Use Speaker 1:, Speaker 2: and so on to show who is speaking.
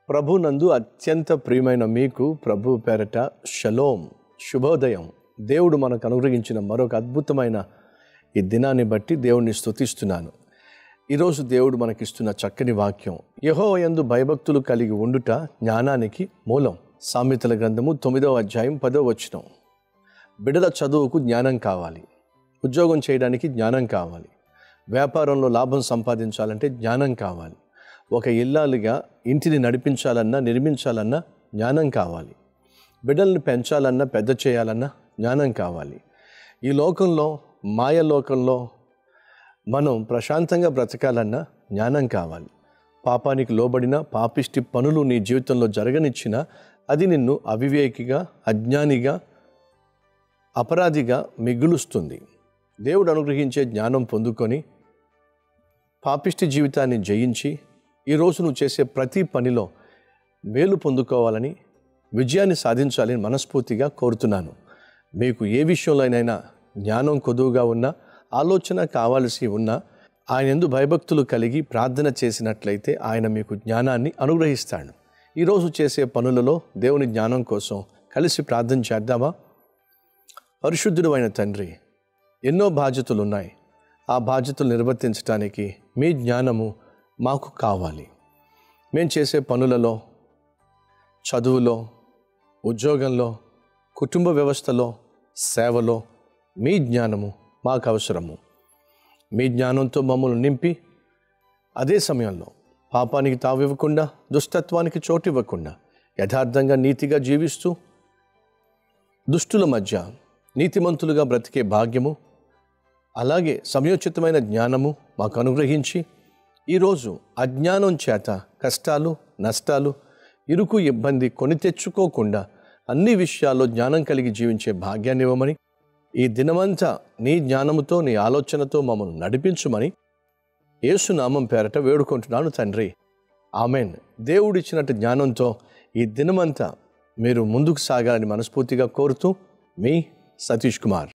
Speaker 1: ప్రభునందు అత్యంత ప్రియమైన మీకు ప్రభు పేరట షలోం శుభోదయం దేవుడు మనకు అనుగ్రహించిన మరొక అద్భుతమైన ఈ దినాన్ని బట్టి దేవుణ్ణి స్తుతిస్తున్నాను ఈరోజు దేవుడు మనకిస్తున్న చక్కని వాక్యం యహో యందు భయభక్తులు కలిగి ఉండుట జ్ఞానానికి మూలం సామెతల గ్రంథము తొమ్మిదవ అధ్యాయం పదో వచనం బిడల చదువుకు జ్ఞానం కావాలి ఉద్యోగం చేయడానికి జ్ఞానం కావాలి వ్యాపారంలో లాభం సంపాదించాలంటే జ్ఞానం కావాలి ఒక ఇల్లాలుగా ఇంటిని నడిపించాలన్నా నిర్మించాలన్నా జ్ఞానం కావాలి బిడ్డల్ని పెంచాలన్నా పెద్ద చేయాలన్నా జ్ఞానం కావాలి ఈ లోకంలో మాయ లోకంలో మనం ప్రశాంతంగా బ్రతకాలన్నా జ్ఞానం కావాలి పాపానికి లోబడిన పాపిష్టి పనులు నీ జీవితంలో జరగనిచ్చిన అది నిన్ను అవివేకిగా అజ్ఞానిగా అపరాధిగా మిగులుస్తుంది దేవుడు అనుగ్రహించే జ్ఞానం పొందుకొని పాపిష్టి జీవితాన్ని జయించి ఈరోజు నువ్వు చేసే ప్రతి పనిలో మేలు పొందుకోవాలని విజయాన్ని సాధించాలని మనస్ఫూర్తిగా కోరుతున్నాను మీకు ఏ విషయంలోనైనా జ్ఞానం కొదువుగా ఉన్నా ఆలోచన కావాల్సి ఉన్నా ఆయన ఎందు భయభక్తులు కలిగి ప్రార్థన చేసినట్లయితే ఆయన మీకు జ్ఞానాన్ని అనుగ్రహిస్తాడు ఈరోజు చేసే పనులలో దేవుని జ్ఞానం కోసం కలిసి ప్రార్థన చేద్దామా పరిశుద్ధుడు అయిన తండ్రి ఎన్నో బాధ్యతలు ఉన్నాయి ఆ బాధ్యతలు నిర్వర్తించడానికి మీ జ్ఞానము మాకు కావాలి మేము చేసే పనులలో చదువులో ఉద్యోగంలో కుటుంబ వ్యవస్థలో సేవలో మీ జ్ఞానము మాకు అవసరము మీ జ్ఞానంతో మమ్మల్ని నింపి అదే సమయంలో పాపానికి తావివ్వకుండా దుష్టత్వానికి చోటు ఇవ్వకుండా యథార్థంగా నీతిగా జీవిస్తూ దుష్టుల మధ్య నీతిమంతులుగా బ్రతికే భాగ్యము అలాగే సమయోచితమైన జ్ఞానము మాకు అనుగ్రహించి ఈరోజు అజ్ఞానం చేత కష్టాలు నష్టాలు ఇరుకు ఇబ్బంది కొని తెచ్చుకోకుండా అన్ని విషయాల్లో జ్ఞానం కలిగి జీవించే భాగ్యాన్ని ఇవ్వమని ఈ దినమంతా నీ జ్ఞానముతో నీ ఆలోచనతో మమ్మల్ని నడిపించుమని యేసునామం పేరట వేడుకుంటున్నాను తండ్రి ఆమెన్ దేవుడిచ్చినట్టు జ్ఞానంతో ఈ దినమంతా మీరు ముందుకు సాగాలని మనస్ఫూర్తిగా కోరుతూ మీ సతీష్ కుమార్